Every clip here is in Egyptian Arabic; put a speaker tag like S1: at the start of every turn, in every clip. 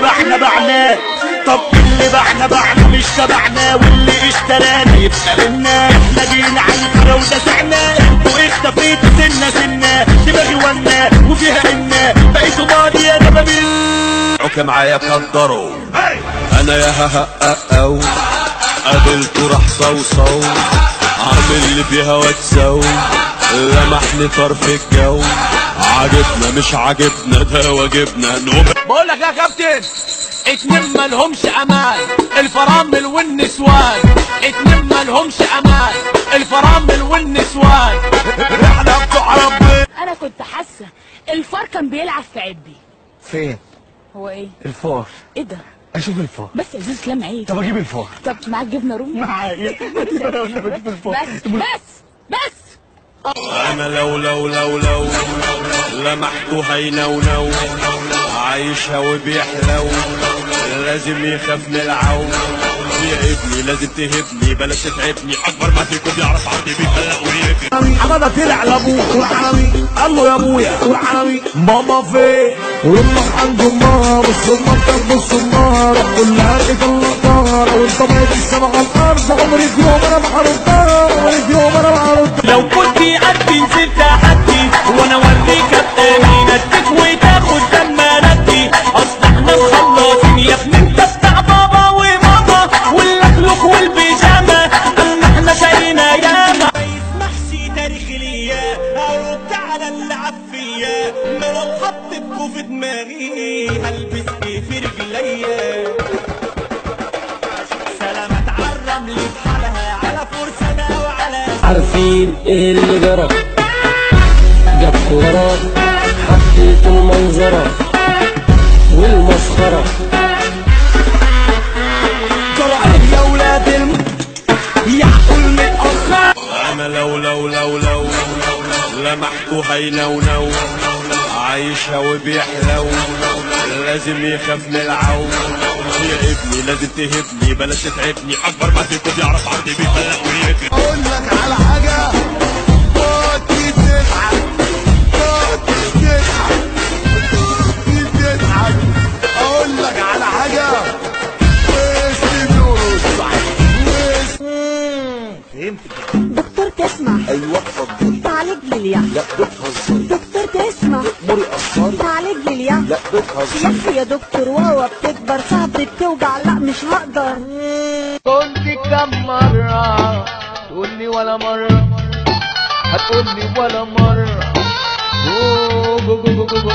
S1: بعنا بعناه طب اللي بعنا بعنا مش تبعنا واللي اشترانا يبقى منا احنا جينا على الكرة ودسعنا انتوا اختفيتوا سنة سنة دماغي ونا وفيها إنا بقيتوا ماضي يا دبابيل
S2: عكا معايا قدروا انا يا ها ها او قابلته راح صوصو عامل اللي فيها واتسو لمحني طرف الجو عاجبنا مش عاجبنا ده واجبنا نقوم
S3: بقول لك يا كابتن اتنين مالهمش امان الفرامل والنسوان اتنين مالهمش امان الفرامل والنسوان احنا بتوع ربنا
S4: انا كنت حاسه الفار كان بيلعب في عبي
S5: فين
S4: هو ايه
S5: الفار
S4: ايه ده
S5: اشوف الفار
S4: بس يا زوز كلام عيب
S5: طب اجيب الفار
S4: طب معاك جبنه رومي
S5: معايا بجيب الفار
S4: بس بس بس
S2: انا لو لو لو لو لمحته هينونو عايشها وبيحلو لازم يخاف من العو يا ابني لازم تهبني بلاش تتعبني اكبر ما فيكم يعرف عندي بيتقلق ويقفل
S1: حمادة طلع لابوه والحرامي قال له يا ابويا والحرامي ماما فين
S6: ولما عنده النار الصدمة بتبص النار كل عرقة النار وانت بقيت السما على الارض عمري في يوم انا محروقة عمري في يوم انا محروقة
S1: لو كنت قد نزلت احدي وانا اوريك التاني نديك وتاخد لما ندي اصل احنا مخلصين يا ابني انت بتاع بابا وماما واللخلخ والبيجامه اما احنا شقينا ياما محشي تاريخ ليا ارد على اللعب فيا ما لو حطيتكوا في دماغي هلبس ايه في رجليا سلامات على الرمل بحالها على فرسانة وعلى
S7: عارفين ايه اللي جرى جابكوا ورا حطيت المنظرة والمسخرة
S1: جرأة يا ولاد الم يحكوا متأخر
S2: انا لو لو لو لو لمحته هينونو عايشها وبيحلو لازم يخاف من العو يا ابني لازم تهبني بلاش تتعبني اكبر ما فيكم يعرف عندي بيتقلق ويقفل
S6: اقول لك على حاجة كنت تضحك كنت تضحك كنت تضحك اقول لك على حاجة وسط
S8: دكتور تسمع
S6: ايوه اتفضل
S8: تعالج لي اليأس
S6: لا بتهزري
S8: دكتور تسمع
S6: مري قصري
S8: تعالج لي اليأس
S6: لا
S8: يا
S6: بتهزري
S8: اخي يا دكتور واوا بتكبر صعب بتوجع لا مش هقدر
S3: كنت كم مرة تقول لي ولا مرة هتقول لي ولا مرة أوه، جو جو جو جو جو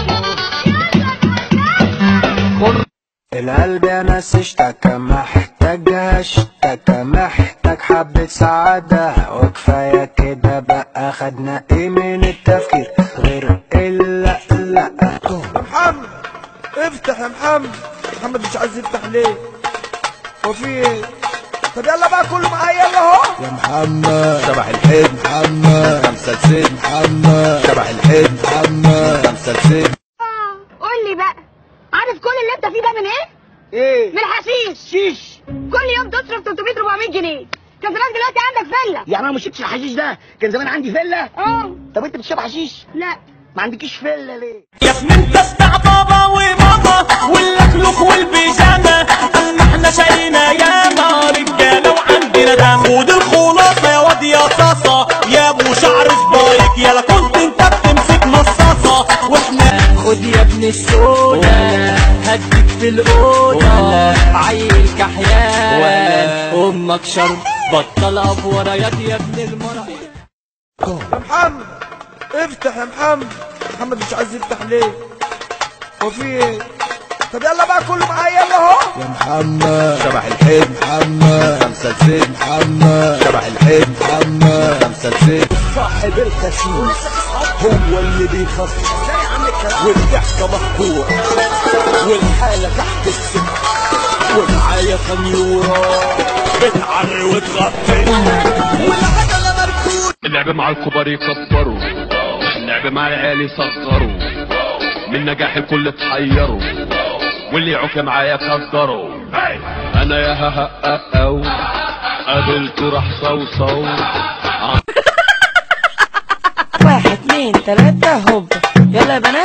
S3: جو.
S7: القلب يا ناس اشتكى محتاج اشتكى محتاج حبة سعادة وكفاية كده بقى خدنا ايه من التفكير غير الا لا
S6: محمد افتح يا محمد محمد مش عايز يفتح ليه هو في ايه طب يلا بقى كله معايا يلا اهو يا محمد شبح الحيد محمد خمسة لسيد محمد شبح الحيد محمد خمسة لسيد
S8: قول لي بقى عارف كل اللي انت فيه ده من ايه؟
S6: ايه
S8: من الحشيش شيش كل يوم تصرف 300 400 جنيه كان زمان دلوقتي عندك فله
S9: يعني انا ما شفتش الحشيش ده كان زمان عندي فيلا
S8: اه
S9: طب انت بتشرب حشيش
S8: لا
S9: ما عندكيش فيلا ليه
S1: يا ابني انت بتاع بابا وماما واللخلخ والبيجامه اما احنا شقينا ياما رجاله وعندنا دم خد الخلاصه يا واد يا صاصه يا ابو شعر سبايك يلا كنت انت بتمسك مصاصه واحنا
S7: خد يا ابن السودا هديك في الأوضة عيل كحيان أمك شرب بطل أبورة يا يا ابن المرأة
S6: يا محمد افتح يا محمد محمد مش عايز يفتح ليه هو في ايه طب يلا بقى كله معايا يلا اهو يا محمد شبح الحيد محمد خمسة لسيد محمد شبح الحيد محمد خمسة لسيد
S1: صاحب الخسيس هو اللي بيخصص والضحكة مقطوع والحالة تحت السكة ومعايا خميورة بتعري وتغطي والعجلة مركوب
S2: اللعب مع الكبار يكبروا اللعب مع العيال يصغروا من نجاح الكل اتحيروا واللي يعوك معايا قدروا انا يا ها ها او قابلته راح صوصو
S7: واحد اتنين تلاتة هوب يلا يا بنات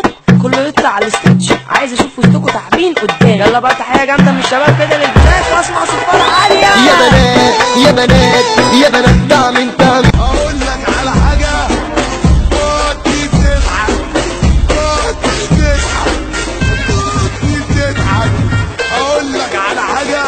S10: كله يطلع على الستيتش عايز اشوف وسطكوا تعبين قدام يلا بقى تحيه جامده من الشباب كده للبنات واسمع صفاره عاليه
S11: يا بنات يا بنات يا بنات تعمل تعمل
S2: اقول لك على حاجه خدي تضحك خدي تضحك خدي تضحك اقول لك على حاجه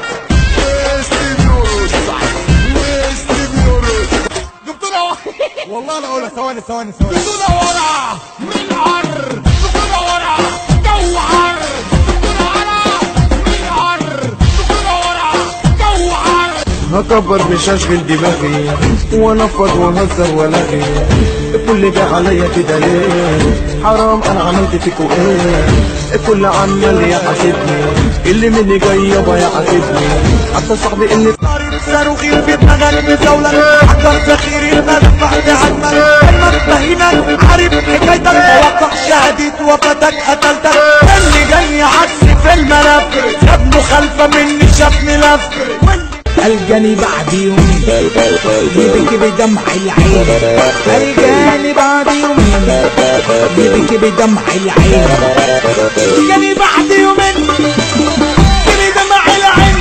S2: ويست بيورس ويست بيورس
S3: دكتورة
S5: والله انا اقولها ثواني ثواني ثواني
S3: دكتورة ورا من عر دكتورة ورا جو عر دكتورة ورا من عر دكتورة ورا جو عر
S6: هكبر مش هشغل دماغي وانفض واهزر والغي الكل ده عليا كده ليه حرام انا عملت فيكوا ايه الكل عمال يحاسبني اللي مني جاي يابا يحاسبني حتى صاحبي اللي في طريق صاروخي في دماغك مزولة حجر تخيري المدفع بعجمل المتهمك عارف حكايتك توقع شهادة وفاتك قتلتك اللي جاي عكسي في الملف جاب مخالفة مني شافني لف الجاني بعد يومين يبكي بدمع العين الجاني بعد يومين يبكي بدمع العين الجاني بعد يومين يبكي بدمع العين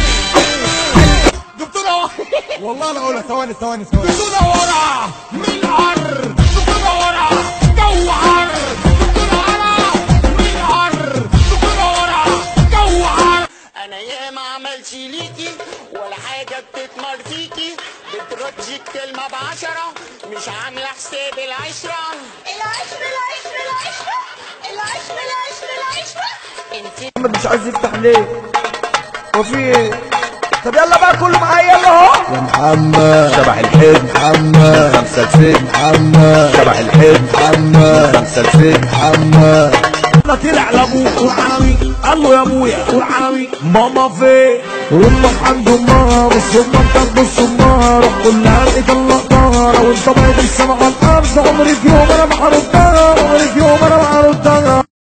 S3: دكتورة
S5: والله انا اقولها ثواني ثواني ثواني
S3: دكتورة ورا من عر دكتورة ورا جو عر دكتورة ورا من عر دكتورة ورا جو عر
S9: انا ياما عملت ليكي ولا حاجه بتتمر فيكي بتردي الكلمه بعشره مش عامله حساب العشره
S8: العشرة العشرة العشرة العشرة العشرة العشرة
S9: انت
S6: محمد مش عايز يفتح ليه هو في ايه طب يلا بقى كله معايا يلا اهو
S11: يا محمد شبح الحلم محمد خمسة ست محمد شبح الحلم محمد خمسة ست محمد
S6: ده طلع لابوه قول عناوي قال له يا ابويا قول عناوي ماما فين امك عنده النار بص امك تبص النار كل عرقة اللقطارة وانت بايد السما على الارض عمري في يوم انا ما حرمتها عمري في يوم انا ما